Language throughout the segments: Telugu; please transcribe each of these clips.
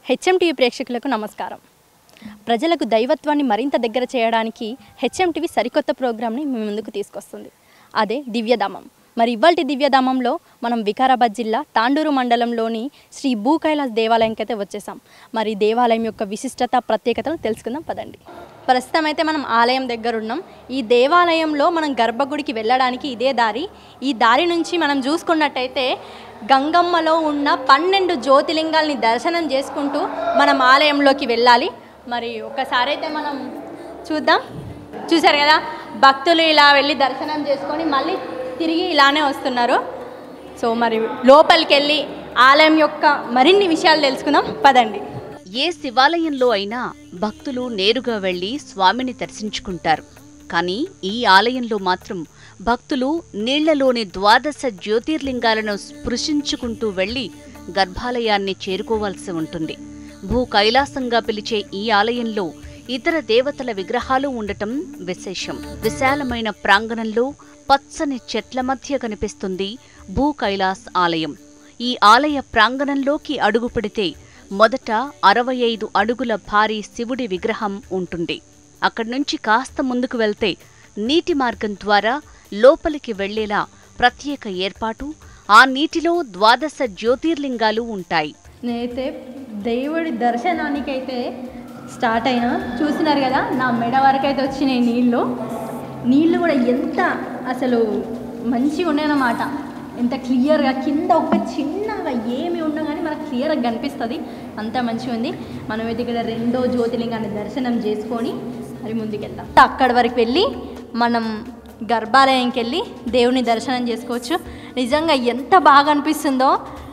హెచ్ఎంటీవీ ప్రేక్షకులకు నమస్కారం ప్రజలకు దైవత్వాన్ని మరింత దగ్గర చేయడానికి హెచ్ఎంటీవీ సరికొత్త ప్రోగ్రామ్ని మీ ముందుకు తీసుకొస్తుంది అదే దివ్యధామం మరి ఇవాల్టి దివ్యధామంలో మనం వికారాబాద్ జిల్లా తాండూరు మండలంలోని శ్రీ భూ కైలాస్ దేవాలయంకి అయితే వచ్చేసాం మరి ఈ దేవాలయం యొక్క విశిష్టత ప్రత్యేకతను తెలుసుకుందాం పదండి ప్రస్తుతం అయితే మనం ఆలయం దగ్గర ఉన్నాం ఈ దేవాలయంలో మనం గర్భగుడికి వెళ్ళడానికి ఇదే దారి ఈ దారి నుంచి మనం చూసుకున్నట్టయితే గంగమ్మలో ఉన్న పన్నెండు జ్యోతిలింగాల్ని దర్శనం చేసుకుంటూ మనం ఆలయంలోకి వెళ్ళాలి మరి ఒకసారి అయితే మనం చూద్దాం చూసారు కదా భక్తులు ఇలా వెళ్ళి దర్శనం చేసుకొని మళ్ళీ తిరిగి ఇలానే వస్తున్నారు సో మరి లోపలికి వెళ్ళి ఆలయం యొక్క మరిన్ని విషయాలు తెలుసుకుందాం పదండి ఏ శివాలయంలో అయినా భక్తులు నేరుగా వెళ్లి స్వామిని దర్శించుకుంటారు కానీ ఈ ఆలయంలో మాత్రం భక్తులు నీళ్లలోని ద్వాదశ జ్యోతిర్లింగాలను స్పృశించుకుంటూ వెళ్లి గర్భాలయాన్ని చేరుకోవాల్సి ఉంటుంది భూ కైలాసంగా పిలిచే ఈ ఆలయంలో ఇతర దేవతల విగ్రహాలు ఉండటం విశేషం విశాలమైన ప్రాంగణంలో పచ్చని చెట్ల మధ్య కనిపిస్తుంది భూ కైలాస్ ఆలయం ఈ ఆలయ ప్రాంగణంలోకి అడుగు పెడితే మొదట అరవై ఐదు అడుగుల భారీ శివుడి విగ్రహం ఉంటుంది అక్కడి నుంచి కాస్త ముందుకు వెళ్తే నీటి మార్గం ద్వారా లోపలికి వెళ్లేలా ప్రత్యేక ఏర్పాటు ఆ నీటిలో ద్వాదశ జ్యోతిర్లింగాలు ఉంటాయి నేనైతే దేవుడి దర్శనానికైతే స్టార్ట్ అయినా చూసినారు కదా నా మెడ వరకు అయితే వచ్చినాయి నీళ్ళు నీళ్ళు కూడా ఎంత అసలు మంచిగా ఉన్నాయన్నమాట ఎంత క్లియర్గా కింద ఒక చిన్నగా ఏమి ఉన్నా కానీ మనకు క్లియర్గా కనిపిస్తుంది అంత మంచిగా ఉంది మనమైతే ఇక్కడ రెండో జ్యోతిలింగాన్ని దర్శనం చేసుకొని మరి ముందుకెళ్దాం అక్కడి వరకు వెళ్ళి మనం గర్భాలయంకి వెళ్ళి దేవుని దర్శనం చేసుకోవచ్చు నిజంగా ఎంత బాగా అనిపిస్తుందో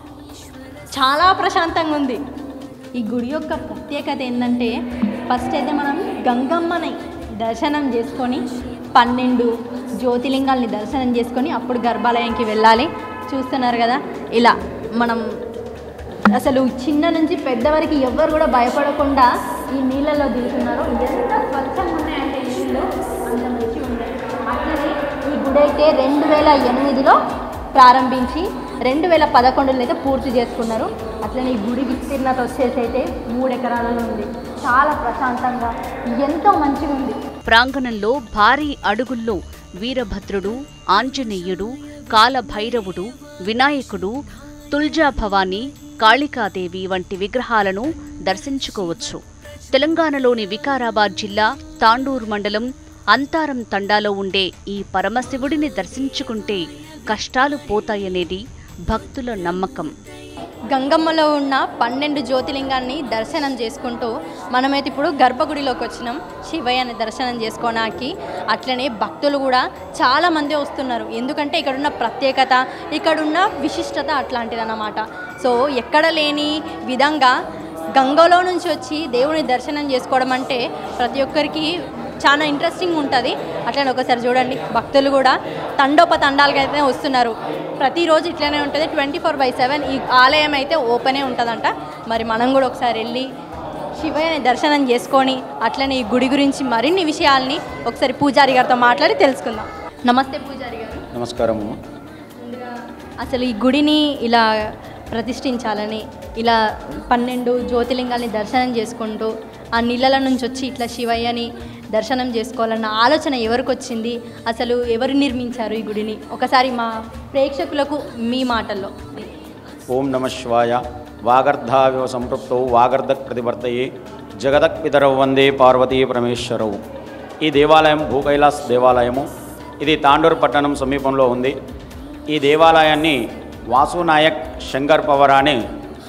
చాలా ప్రశాంతంగా ఉంది ఈ గుడి యొక్క ప్రత్యేకత ఏంటంటే ఫస్ట్ అయితే మనం గంగమ్మని దర్శనం చేసుకొని పన్నెండు జ్యోతిలింగాల్ని దర్శనం చేసుకొని అప్పుడు గర్భాలయంకి వెళ్ళాలి చూస్తున్నారు కదా ఇలా మనం అసలు చిన్న నుంచి పెద్ద వరకు ఎవ్వరు కూడా భయపడకుండా ఈ నీళ్ళలో దిగుతున్నారు ఎంత స్వచ్ఛంగా ఉన్నాయంటే ఈ నీళ్ళు అంత మంచిగా ఉన్నాయి అట్లనే ఈ గుడి అయితే రెండు వేల ఎనిమిదిలో ప్రారంభించి రెండు వేల పదకొండులో అయితే పూర్తి చేసుకున్నారు అట్లనే ఈ గుడి విస్తీర్ణత వచ్చేసి అయితే మూడు ఎకరాలలో ఉంది చాలా ప్రశాంతంగా ఎంతో మంచిగా ఉంది ప్రాంగణంలో భారీ అడుగుల్లో వీరభద్రుడు ఆంజనేయుడు కాలభైరవుడు వినాయకుడు తుల్జా భవానీ కాళికాదేవి వంటి విగ్రహాలను దర్శించుకోవచ్చు తెలంగాణలోని వికారాబాద్ జిల్లా తాండూరు మండలం అంతారం తండాలో ఉండే ఈ పరమశివుడిని దర్శించుకుంటే కష్టాలు పోతాయనేది భక్తుల నమ్మకం గంగమ్మలో ఉన్న పన్నెండు జ్యోతిలింగాన్ని దర్శనం చేసుకుంటూ మనమైతే ఇప్పుడు గర్భగుడిలోకి వచ్చినాం శివయ్యని దర్శనం చేసుకోవడానికి అట్లనే భక్తులు కూడా చాలా మంది వస్తున్నారు ఎందుకంటే ఇక్కడున్న ప్రత్యేకత ఇక్కడున్న విశిష్టత అట్లాంటిదన్నమాట సో ఎక్కడ లేని విధంగా గంగలో నుంచి వచ్చి దేవుని దర్శనం చేసుకోవడం అంటే ప్రతి ఒక్కరికి చాలా ఇంట్రెస్టింగ్ ఉంటుంది అట్లనే ఒకసారి చూడండి భక్తులు కూడా తండోపతండాలుగా అయితే వస్తున్నారు ప్రతిరోజు ఇట్లనే ఉంటుంది ట్వంటీ ఫోర్ బై సెవెన్ ఈ ఆలయం అయితే ఓపెనే ఉంటుందంట మరి మనం కూడా ఒకసారి వెళ్ళి శివయ్యని దర్శనం చేసుకొని అట్లనే ఈ గుడి గురించి మరిన్ని విషయాల్ని ఒకసారి పూజారి గారితో మాట్లాడి తెలుసుకుందాం నమస్తే పూజారి గారు నమస్కారము ముందుగా అసలు ఈ గుడిని ఇలా ప్రతిష్ఠించాలని ఇలా పన్నెండు జ్యోతిలింగాల్ని దర్శనం చేసుకుంటూ ఆ నీళ్ళల నుంచి వచ్చి ఇట్లా శివయ్యని దర్శనం చేసుకోవాలన్న ఆలోచన ఎవరికి వచ్చింది అసలు ఎవరు నిర్మించారు ఈ గుడిని ఒకసారి మా ప్రేక్షకులకు మీ మాటల్లో ఓం నమ శివాయ వాగర్ధావివ సంపృప్తౌ వాగర్ధక్ ప్రతివర్తయే జగదక్ పితరౌ వందే పార్వతీ పరమేశ్వరవు ఈ దేవాలయం భూకైలాస్ దేవాలయము ఇది తాండూరు పట్టణం సమీపంలో ఉంది ఈ దేవాలయాన్ని వాసునాయక్ శంకర్ పవర్ అనే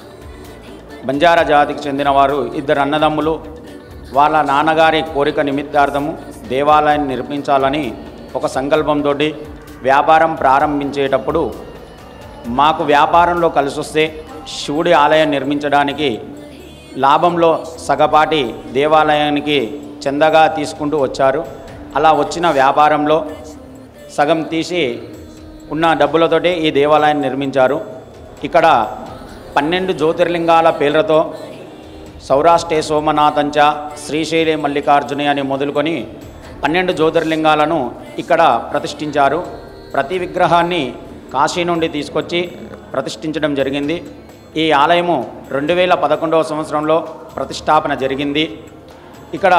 బంజారా జాతికి చెందినవారు ఇద్దరు అన్నదమ్ములు వాళ్ళ నాన్నగారి కోరిక నిమిత్తార్థము దేవాలయాన్ని నిర్మించాలని ఒక సంకల్పంతో వ్యాపారం ప్రారంభించేటప్పుడు మాకు వ్యాపారంలో కలిసి వస్తే శివుడి ఆలయం నిర్మించడానికి లాభంలో సగపాటి దేవాలయానికి చందగా తీసుకుంటూ వచ్చారు అలా వచ్చిన వ్యాపారంలో సగం తీసి ఉన్న డబ్బులతోటి ఈ దేవాలయాన్ని నిర్మించారు ఇక్కడ పన్నెండు జ్యోతిర్లింగాల పేర్లతో సౌరాష్ట్రే సోమనాథంచ శ్రీశైలే మల్లికార్జుని అని మొదలుకొని పన్నెండు జ్యోతిర్లింగాలను ఇక్కడ ప్రతిష్ఠించారు ప్రతి విగ్రహాన్ని కాశీ నుండి తీసుకొచ్చి ప్రతిష్ఠించడం జరిగింది ఈ ఆలయము రెండు వేల పదకొండవ సంవత్సరంలో ప్రతిష్టాపన జరిగింది ఇక్కడ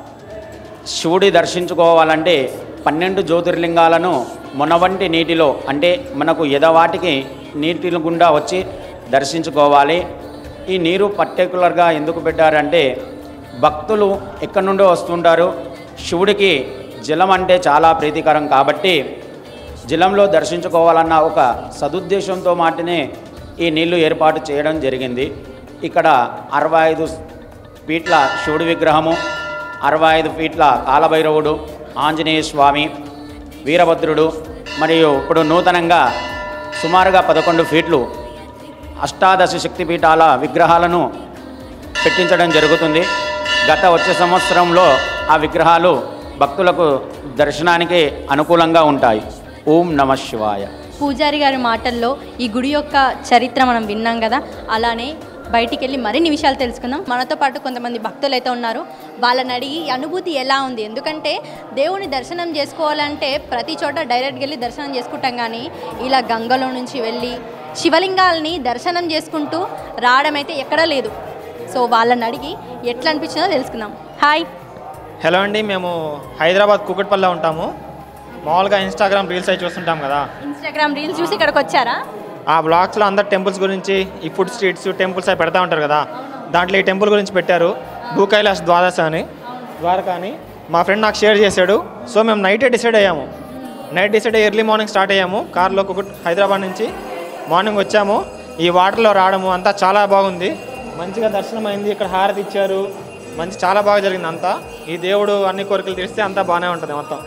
శివుడి దర్శించుకోవాలంటే పన్నెండు జ్యోతిర్లింగాలను మొనవంటి నీటిలో అంటే మనకు ఎదవాటికి నీటి గుండా వచ్చి దర్శించుకోవాలి ఈ నీరు పర్టికులర్గా ఎందుకు పెట్టారంటే భక్తులు ఎక్కడి నుండో వస్తుంటారు శివుడికి జలం అంటే చాలా ప్రీతికరం కాబట్టి జలంలో దర్శించుకోవాలన్న ఒక సదుద్దేశంతో మాటనే ఈ నీళ్లు ఏర్పాటు చేయడం జరిగింది ఇక్కడ అరవై ఐదు ఫీట్ల శివుడి విగ్రహము అరవై ఐదు ఫీట్ల కాలభైరవుడు ఆంజనేయ స్వామి వీరభద్రుడు మరియు ఇప్పుడు నూతనంగా సుమారుగా పదకొండు ఫీట్లు అష్టాదశ శక్తిపీఠాల విగ్రహాలను పెట్టించడం జరుగుతుంది గత వచ్చే సంవత్సరంలో ఆ విగ్రహాలు భక్తులకు దర్శనానికి అనుకూలంగా ఉంటాయి ఓం నమ శివాయ పూజారి గారి మాటల్లో ఈ గుడి యొక్క చరిత్ర మనం విన్నాం కదా అలానే బయటికి వెళ్ళి మరిన్ని విషయాలు తెలుసుకుందాం మనతో పాటు కొంతమంది భక్తులు అయితే ఉన్నారు వాళ్ళని అడిగి ఈ అనుభూతి ఎలా ఉంది ఎందుకంటే దేవుని దర్శనం చేసుకోవాలంటే ప్రతి చోట డైరెక్ట్గా వెళ్ళి దర్శనం చేసుకుంటాం కానీ ఇలా గంగలో నుంచి వెళ్ళి శివలింగాల్ని దర్శనం చేసుకుంటూ రావడం అయితే ఎక్కడా లేదు సో వాళ్ళని అడిగి ఎట్లా అనిపించిందో తెలుసుకుందాం హాయ్ హలో అండి మేము హైదరాబాద్ కుకట్పల్లిలో ఉంటాము మామూలుగా ఇన్స్టాగ్రామ్ రీల్స్ అవి చూస్తుంటాం కదా ఇన్స్టాగ్రామ్ రీల్స్ చూసి ఇక్కడికి వచ్చారా ఆ బ్లాగ్స్లో అందరు టెంపుల్స్ గురించి ఈ ఫుడ్ స్ట్రీట్స్ టెంపుల్స్ అవి పెడతా ఉంటారు కదా దాంట్లో ఈ టెంపుల్ గురించి పెట్టారు భూ కైలాస్ ద్వాదశ అని ద్వారకా అని మా ఫ్రెండ్ నాకు షేర్ చేశాడు సో మేము నైటే డిసైడ్ అయ్యాము నైట్ డిసైడ్ అయ్యి ఎర్లీ మార్నింగ్ స్టార్ట్ అయ్యాము కార్లో కుకట్ హైదరాబాద్ నుంచి మార్నింగ్ వచ్చాము ఈ వాటర్లో రావడము అంతా చాలా బాగుంది మంచిగా దర్శనం అయింది ఇక్కడ హారతి ఇచ్చారు మంచి చాలా బాగా జరిగింది అంతా ఈ దేవుడు అన్ని కోరికలు తీరిస్తే అంతా బాగానే ఉంటుంది మొత్తం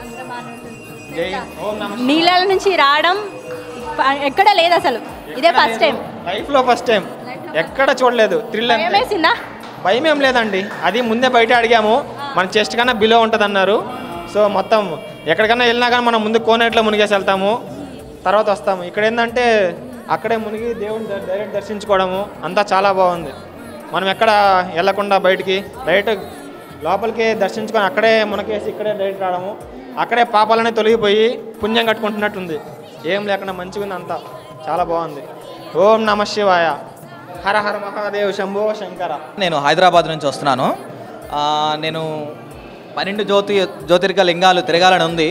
జై ఓం నమ నీళ్ళ నుంచి రావడం ప- ఎక్కడ లేదు అసలు ఇదే ఫస్ట్ టైం లైఫ్లో ఫస్ట్ టైం ఎక్కడ చూడలేదు థ్రిల్ అంతే భయమేసిందా భయం ఏం లేదండి అది ముందే బయట అడిగాము మన చెస్ట్ కన్నా బిలో ఉంటుంది అన్నారు సో మొత్తం ఎక్కడికన్నా వెళ్ళినా కానీ మనం ముందు కోనేట్లో మునిగేసి వెళ్తాము తర్వాత వస్తాము ఇక్కడ ఏంటంటే అక్కడే మునిగి దేవుని ద- డైరెక్ట్ దర్శించుకోవడము అంతా చాలా బాగుంది మనం ఎక్కడ వెళ్ళకుండా బయటికి డైరెక్ట్ లోపలికి దర్శించుకొని అక్కడే మునకేసి ఇక్కడే డైరెక్ట్ రావడము అక్కడే పాపాలనే తొలగిపోయి పుణ్యం కట్టుకుంటున్నట్టుంది ఏం లేకుండా మంచిగా ఉంది అంతా చాలా బాగుంది ఓం నమ శివాయ హర హర మహాదేవ్ శంభో శంకర నేను హైదరాబాద్ నుంచి వస్తున్నాను ఆ, నేను పన్నెండు జ్యోతి జ్యోతిర్గ లింగాలు తిరగాలని ఉంది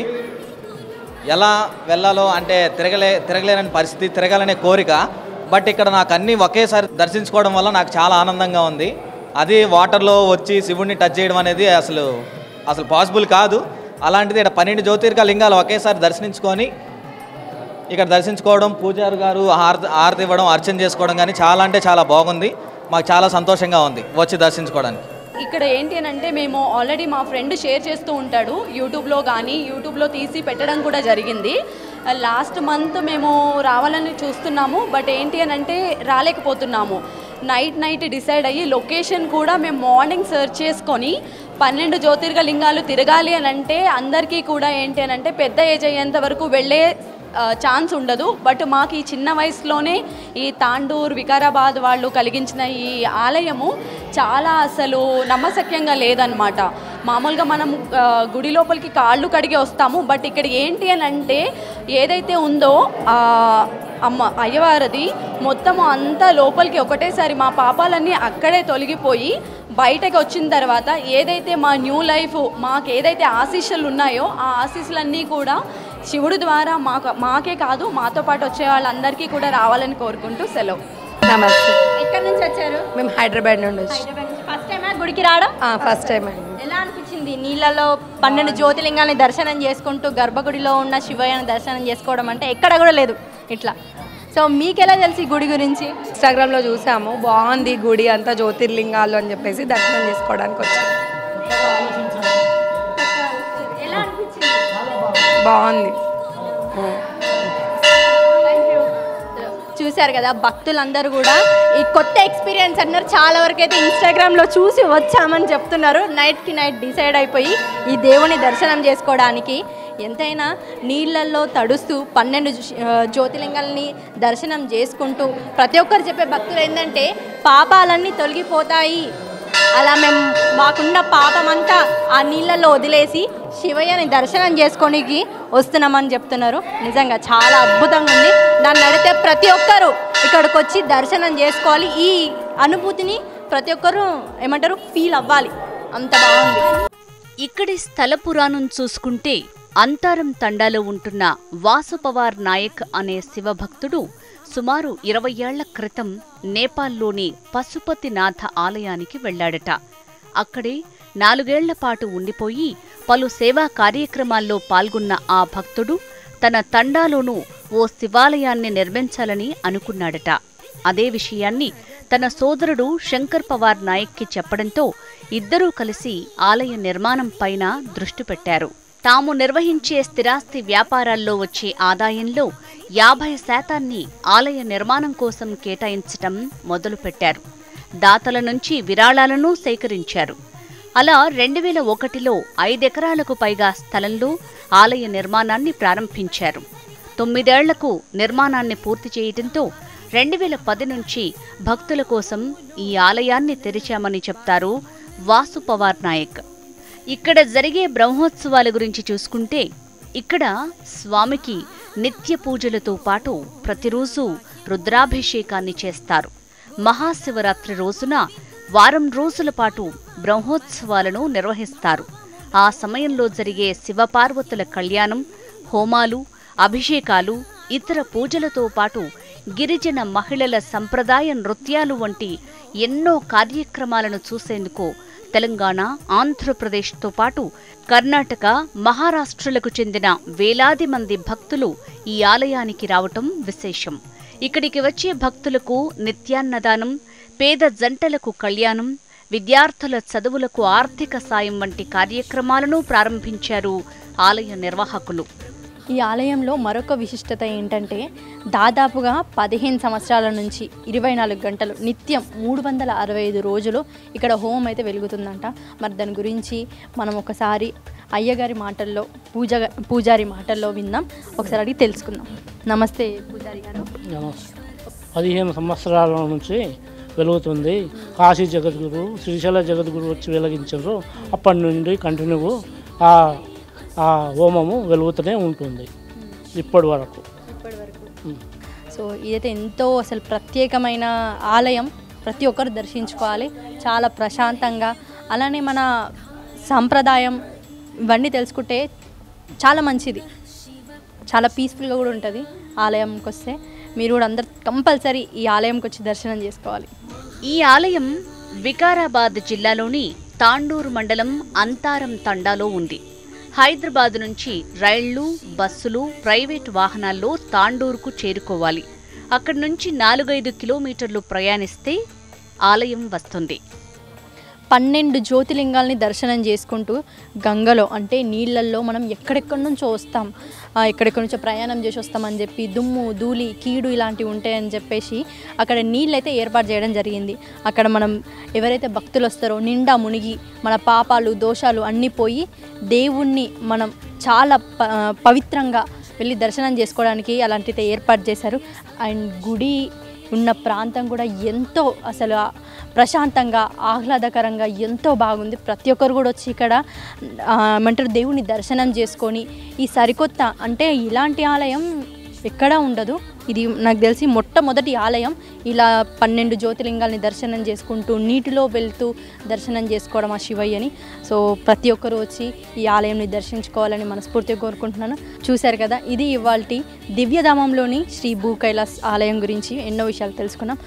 ఎలా వెళ్ళాలో అంటే తిరగలే తిరగలేని పరిస్థితి తిరగాలనే కోరిక బట్ ఇక్కడ నాకు అన్నీ ఒకేసారి దర్శించుకోవడం వల్ల నాకు చాలా ఆనందంగా ఉంది అది వాటర్లో వచ్చి శివుణ్ణి టచ్ చేయడం అనేది అసలు అసలు పాసిబుల్ కాదు అలాంటిది ఇక్కడ పన్నెండు జ్యోతిర్గ లింగాలు ఒకేసారి దర్శించుకొని ఇక్కడ దర్శించుకోవడం పూజారి గారు హారతి హారతి ఇవ్వడం అర్చన చేసుకోవడం కానీ చాలా అంటే చాలా బాగుంది మాకు చాలా సంతోషంగా ఉంది వచ్చి దర్శించుకోవడానికి ఇక్కడ ఏంటి అని అంటే మేము ఆల్రెడీ మా ఫ్రెండ్ షేర్ చేస్తూ ఉంటాడు యూట్యూబ్లో కానీ యూట్యూబ్లో తీసి పెట్టడం కూడా జరిగింది లాస్ట్ మంత్ మేము రావాలని చూస్తున్నాము బట్ ఏంటి అని అంటే రాలేకపోతున్నాము నైట్ నైట్ డిసైడ్ అయ్యి లొకేషన్ కూడా మేము మార్నింగ్ సెర్చ్ చేసుకొని పన్నెండు జ్యోతిర్గ లింగాలు తిరగాలి అని అంటే అందరికీ కూడా ఏంటి అని అంటే పెద్ద ఏజ్ అయ్యేంత వరకు వెళ్ళే ఛాన్స్ ఉండదు బట్ మాకు ఈ చిన్న వయసులోనే ఈ తాండూర్ వికారాబాద్ వాళ్ళు కలిగించిన ఈ ఆలయము చాలా అసలు నమ్మశక్యంగా లేదనమాట మామూలుగా మనం ఆ, గుడి లోపలికి కాళ్ళు కడిగి వస్తాము బట్ ఇక్కడ ఏంటి అని అంటే ఏదైతే ఉందో ఆ, అమ్మ అయ్యవారిది మొత్తము అంతా లోపలికి ఒకటేసారి మా పాపాలన్నీ అక్కడే తొలగిపోయి బయటకు వచ్చిన తర్వాత ఏదైతే మా న్యూ లైఫ్ మాకు ఏదైతే ఆశీస్సులు ఉన్నాయో ఆ ఆశీస్సులన్నీ కూడా శివుడు ద్వారా మాకు మాకే కాదు మాతో పాటు వచ్చే వాళ్ళందరికీ కూడా రావాలని కోరుకుంటూ సెలవు నమస్తే ఎక్కడి నుంచి వచ్చారు మేము హైదరాబాద్ నుండి వచ్చి ఫస్ట్ టైం గుడికి రావడం ఫస్ట్ టైం అండి ఎలా అనిపించింది నీళ్ళలో పన్నెండు జ్యోతిలింగాల్ని దర్శనం చేసుకుంటూ గర్భగుడిలో ఉన్న శివయ్యని దర్శనం చేసుకోవడం అంటే ఎక్కడ కూడా లేదు ఇట్లా సో మీకు ఎలా తెలిసి ఈ గుడి గురించి ఇన్స్టాగ్రామ్లో చూసాము బాగుంది గుడి అంతా జ్యోతిర్లింగాలు అని చెప్పేసి దర్శనం చేసుకోవడానికి వచ్చాము ఎలా అనిపించింది బాగుంది చూశారు కదా భక్తులందరూ కూడా ఈ కొత్త ఎక్స్పీరియన్స్ అన్నారు చాలా వరకు అయితే ఇన్స్టాగ్రామ్లో చూసి వచ్చామని చెప్తున్నారు నైట్కి నైట్ డిసైడ్ అయిపోయి ఈ దేవుని దర్శనం చేసుకోవడానికి ఎంతైనా నీళ్ళల్లో తడుస్తూ పన్నెండు జ్యో- ఆ, జ్యోతిలింగాల్ని దర్శనం చేసుకుంటూ ప్రతి ఒక్కరు చెప్పే భక్తులు ఏంటంటే పాపాలన్నీ తొలగిపోతాయి అలా మేము మాకున్న పాపమంతా ఆ నీళ్ళల్లో వదిలేసి శివయ్యని దర్శనం చేసుకోనికి వస్తున్నామని చెప్తున్నారు నిజంగా చాలా అద్భుతంగా ఉంది దాన్ని నడితే ప్రతి ఒక్కరూ ఇక్కడికి వచ్చి దర్శనం చేసుకోవాలి ఈ అనుభూతిని ప్రతి ఒక్కరూ ఏమంటారు ఫీల్ అవ్వాలి అంత బాగుంది ఇక్కడి స్థల పురాణం చూసుకుంటే అంతారం తండాలో ఉంటున్న వాసుపవార్ నాయక్ అనే శివభక్తుడు సుమారు ఇరవై ఏళ్ల క్రితం నేపాల్లోని పశుపతినాథ ఆలయానికి వెళ్ళాడట అక్కడే నాలుగేళ్ల పాటు ఉండిపోయి పలు సేవా కార్యక్రమాల్లో పాల్గొన్న ఆ భక్తుడు తన తండాలోనూ ఓ శివాలయాన్ని నిర్మించాలని అనుకున్నాడట అదే విషయాన్ని తన సోదరుడు శంకర్ పవార్ నాయక్కి చెప్పడంతో ఇద్దరూ కలిసి ఆలయ నిర్మాణం పైన దృష్టి పెట్టారు తాము నిర్వహించే స్థిరాస్తి వ్యాపారాల్లో వచ్చే ఆదాయంలో యాభై శాతాన్ని ఆలయ నిర్మాణం కోసం కేటాయించటం మొదలుపెట్టారు దాతల నుంచి విరాళాలను సేకరించారు అలా రెండు వేల ఒకటిలో ఐదెకరాలకు పైగా స్థలంలో ఆలయ నిర్మాణాన్ని ప్రారంభించారు తొమ్మిదేళ్లకు నిర్మాణాన్ని పూర్తి చేయడంతో రెండు వేల పది నుంచి భక్తుల కోసం ఈ ఆలయాన్ని తెరిచామని చెప్తారు వాసు పవార్ నాయక్ ఇక్కడ జరిగే బ్రహ్మోత్సవాల గురించి చూసుకుంటే ఇక్కడ స్వామికి నిత్య పూజలతో పాటు ప్రతిరోజు రుద్రాభిషేకాన్ని చేస్తారు మహాశివరాత్రి రోజున వారం రోజుల పాటు బ్రహ్మోత్సవాలను నిర్వహిస్తారు ఆ సమయంలో జరిగే శివపార్వతుల కళ్యాణం హోమాలు అభిషేకాలు ఇతర పూజలతో పాటు గిరిజన మహిళల సంప్రదాయ నృత్యాలు వంటి ఎన్నో కార్యక్రమాలను చూసేందుకు తెలంగాణ ఆంధ్రప్రదేశ్తో పాటు కర్ణాటక మహారాష్ట్రలకు చెందిన వేలాది మంది భక్తులు ఈ ఆలయానికి రావటం విశేషం ఇక్కడికి వచ్చే భక్తులకు నిత్యాన్నదానం పేద జంటలకు కళ్యాణం విద్యార్థుల చదువులకు ఆర్థిక సాయం వంటి కార్యక్రమాలను ప్రారంభించారు ఆలయ నిర్వాహకులు ఈ ఆలయంలో మరొక విశిష్టత ఏంటంటే దాదాపుగా పదిహేను సంవత్సరాల నుంచి ఇరవై నాలుగు గంటలు నిత్యం మూడు వందల అరవై ఐదు రోజులు ఇక్కడ హోమం అయితే వెలుగుతుందంట మరి దాని గురించి మనం ఒకసారి అయ్యగారి మాటల్లో పూజ పూజారి మాటల్లో విందాం ఒకసారి అడిగి తెలుసుకుందాం నమస్తే పూజారి గారు నమస్తే పదిహేను సంవత్సరాల నుంచి వెలుగుతుంది కాశీ జగద్గురు శ్రీశైల జగద్గురు వచ్చి వెలిగించారు అప్పటి నుండి కంటిన్యూ ఆ ఆ హోమము వెలుగుతూనే ఉంటుంది ఇప్పటి వరకు ఇప్పటి వరకు ఉమ్. సో ఇదైతే ఎంతో అసలు ప్రత్యేకమైన ఆలయం ప్రతి ఒక్కరు దర్శించుకోవాలి చాలా ప్రశాంతంగా అలానే మన సంప్రదాయం ఇవన్నీ తెలుసుకుంటే చాలా మంచిది చాలా పీస్ఫుల్గా కూడా ఉంటుంది ఆలయంకి వస్తే మీరు కూడా అందరు కంపల్సరీ ఈ ఆలయంకి వచ్చి దర్శనం చేసుకోవాలి ఈ ఆలయం వికారాబాద్ జిల్లాలోని తాండూరు మండలం అంతారం తండాలో ఉంది హైదరాబాద్ నుంచి రైళ్లు బస్సులు ప్రైవేట్ వాహనాల్లో తాండూరుకు చేరుకోవాలి అక్కడి నుంచి నాలుగైదు కిలోమీటర్లు ప్రయాణిస్తే ఆలయం వస్తుంది పన్నెండు జ్యోతిలింగాల్ని దర్శనం చేసుకుంటూ గంగలో అంటే నీళ్ళల్లో మనం ఎక్కడెక్కడి నుంచో వస్తాం ఆ, ఎక్కడెక్కడి నుంచో ప్రయాణం చేసి వస్తామని చెప్పి దుమ్ము ధూళి కీడు ఇలాంటివి ఉంటాయని చెప్పేసి అక్కడ నీళ్ళు అయితే ఏర్పాటు చేయడం జరిగింది అక్కడ మనం ఎవరైతే భక్తులు వస్తారో నిండా మునిగి మన పాపాలు దోషాలు అన్నీ పోయి దేవుణ్ణి మనం చాలా ప పవిత్రంగా వెళ్ళి దర్శనం చేసుకోవడానికి అలాంటిది ఏర్పాటు చేశారు అండ్ గుడి ఉన్న ప్రాంతం కూడా ఎంతో అసలు ఆ ప్రశాంతంగా ఆహ్లాదకరంగా ఎంతో బాగుంది ప్రతి ఒక్కరు కూడా వచ్చి ఇక్కడ ఆ, ఏమంటారు దేవుని దర్శనం చేసుకొని ఈ సరికొత్త అంటే ఇలాంటి ఆలయం ఎక్కడా ఉండదు ఇది నాకు తెలిసి మొట్టమొదటి ఆలయం ఇలా పన్నెండు జ్యోతిలింగాల్ని దర్శనం చేసుకుంటూ నీటిలో వెళ్తూ దర్శనం చేసుకోవడం ఆ శివయ్యని సో ప్రతి ఒక్కరు వచ్చి ఈ ఆలయంని దర్శించుకోవాలని మనస్ఫూర్తిగా కోరుకుంటున్నాను చూశారు కదా ఇది ఇవాళ దివ్యధామంలోని శ్రీ భూ కైలాస్ ఆలయం గురించి ఎన్నో విషయాలు తెలుసుకున్నాం